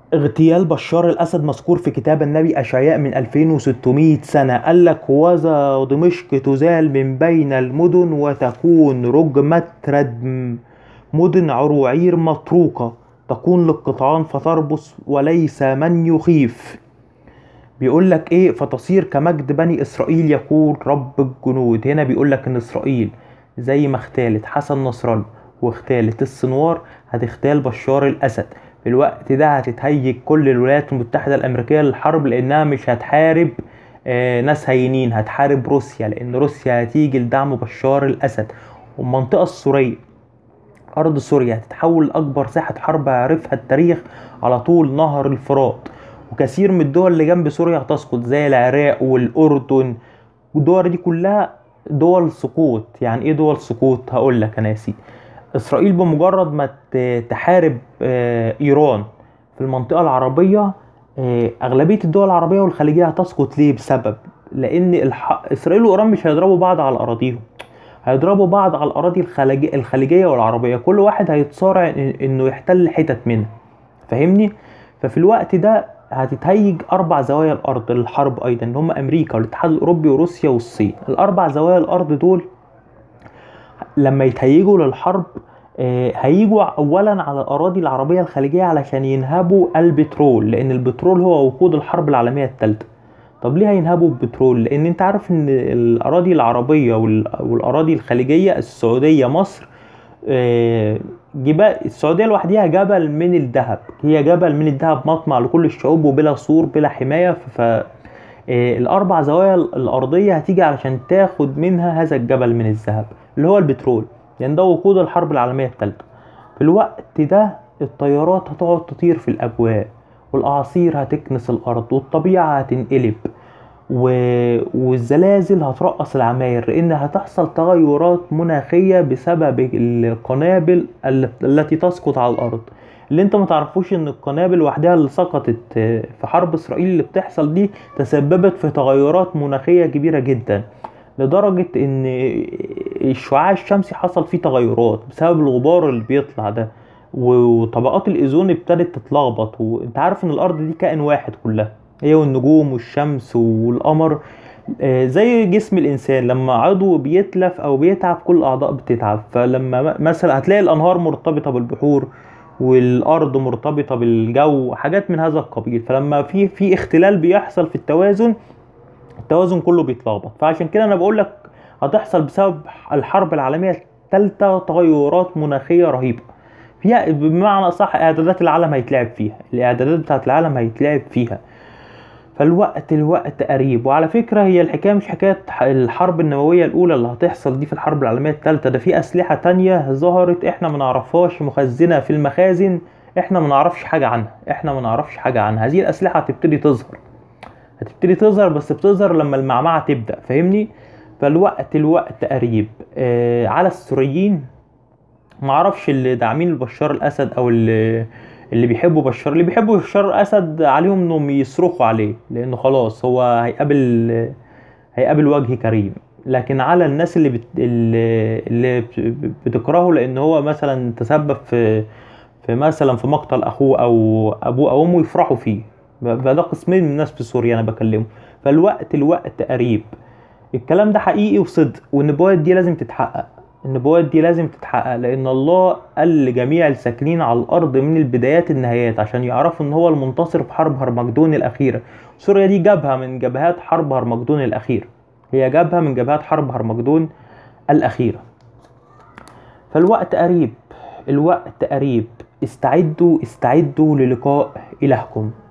اغتيال بشار الأسد مذكور في كتاب النبي أشعياء من 2600 سنة قال لك وذا دمشق تزال من بين المدن وتكون رجمة ردم مدن عروعير متروكة تكون للقطعان فتربص وليس من يخيف بيقول لك ايه فتصير كمجد بني اسرائيل يقول رب الجنود هنا بيقول لك ان اسرائيل زي ما اغتالت حسن نصر الله واغتالت السنوار هتغتال بشار الاسد في الوقت ده هتتهيج كل الولايات المتحدة الامريكية للحرب لانها مش هتحارب آه ناس هينين هتحارب روسيا لان روسيا هتيجي لدعم بشار الاسد والمنطقة السورية أرض سوريا هتتحول لأكبر ساحة حرب عرفها التاريخ على طول نهر الفرات وكثير من الدول اللي جنب سوريا هتسقط زي العراق والأردن والدول دي كلها دول سقوط يعني ايه دول سقوط هقول لك انا يا سيدي اسرائيل بمجرد ما ت- تحارب آه، ايران في المنطقه العربيه آه، اغلبيه الدول العربيه والخليجيه هتسقط ليه بسبب لان الح... اسرائيل وايران مش هيضربوا بعض على اراضيهم هيضربوا بعض على الاراضي الخليجيه الخليجيه والعربيه كل واحد هيتصارع إن- انه يحتل حتت منها فاهمني ففي الوقت ده هتتهيج اربع زوايا الارض للحرب ايضا اللي هم امريكا والاتحاد الاوروبي وروسيا والصين الاربع زوايا الارض دول لما يتهيجوا للحرب آه، هيجوا اولا على الاراضي العربيه الخليجيه علشان ينهبوا البترول لان البترول هو وقود الحرب العالميه الثالثه طب ليه هينهبوا البترول لان انت عارف ان الاراضي العربيه وال- والاراضي الخليجيه السعوديه مصر آه، جبال السعوديه لوحدها جبل من الذهب هي جبل من الذهب مطمع لكل الشعوب وبلا سور بلا حمايه ف ف- آه، الاربع زوايا الارضيه هتيجي علشان تاخد منها هذا الجبل من الذهب اللي هو البترول لان ده وقود الحرب العالميه الثالثه في الوقت ده الطيارات هتقعد تطير في الاجواء والاعاصير هتكنس الارض والطبيعه هتنقلب و... والزلازل هترقص العماير لان هتحصل تغيرات مناخيه بسبب القنابل ال- التي تسقط على الارض اللي انت ما تعرفوش ان القنابل وحدها اللي سقطت في حرب اسرائيل اللي بتحصل دي تسببت في تغيرات مناخيه كبيره جدا لدرجة ان الشعاع الشمسي حصل فيه تغيرات بسبب الغبار اللي بيطلع ده وطبقات الاوزون ابتدت تتلخبط وانت عارف ان الارض دي كائن واحد كلها هي والنجوم والشمس والقمر آه، زي جسم الانسان لما عضو بيتلف او بيتعب كل الاعضاء بتتعب فلما م- مثلا هتلاقي الانهار مرتبطه بالبحور والارض مرتبطه بالجو حاجات من هذا القبيل فلما في في اختلال بيحصل في التوازن التوازن كله بيتلخبط فعشان كده انا بقول لك هتحصل بسبب الحرب العالميه الثالثه تغيرات مناخيه رهيبه فيها بمعنى صح اعدادات العالم هيتلعب فيها الاعدادات بتاعت العالم هيتلعب فيها فالوقت الوقت قريب وعلى فكرة هي الحكاية مش حكاية الحرب النووية الأولى اللي هتحصل دي في الحرب العالمية الثالثة ده في أسلحة تانية ظهرت احنا ما نعرفهاش مخزنة في المخازن احنا ما نعرفش حاجة عنها احنا ما نعرفش حاجة عنها هذه الأسلحة هتبتدي تظهر هتبتدي تظهر بس بتظهر لما المعمعة تبدأ فاهمني فالوقت الوقت قريب آه على السوريين معرفش اللي داعمين بشار الاسد او اللي اللي بيحبوا بشار اللي بيحبوا بشار الاسد عليهم انهم يصرخوا عليه لانه خلاص هو هيقابل هيقابل وجه كريم لكن على الناس اللي بت... اللي اللي بت- بتكرهه لان هو مثلا تسبب في في مثلا في مقتل اخوه او ابوه او امه يفرحوا فيه فده قسمين من الناس في سوريا انا بكلمه فالوقت الوقت قريب الكلام ده حقيقي وصدق والنبوات دي لازم تتحقق النبوات دي لازم تتحقق لان الله قال لجميع الساكنين على الارض من البدايات النهايات عشان يعرفوا ان هو المنتصر في حرب هرمجدون الاخيره سوريا دي جبهه من جبهات حرب هرمجدون الاخيره هي جبهه من جبهات حرب هرمجدون الاخيره فالوقت قريب الوقت قريب استعدوا استعدوا للقاء الهكم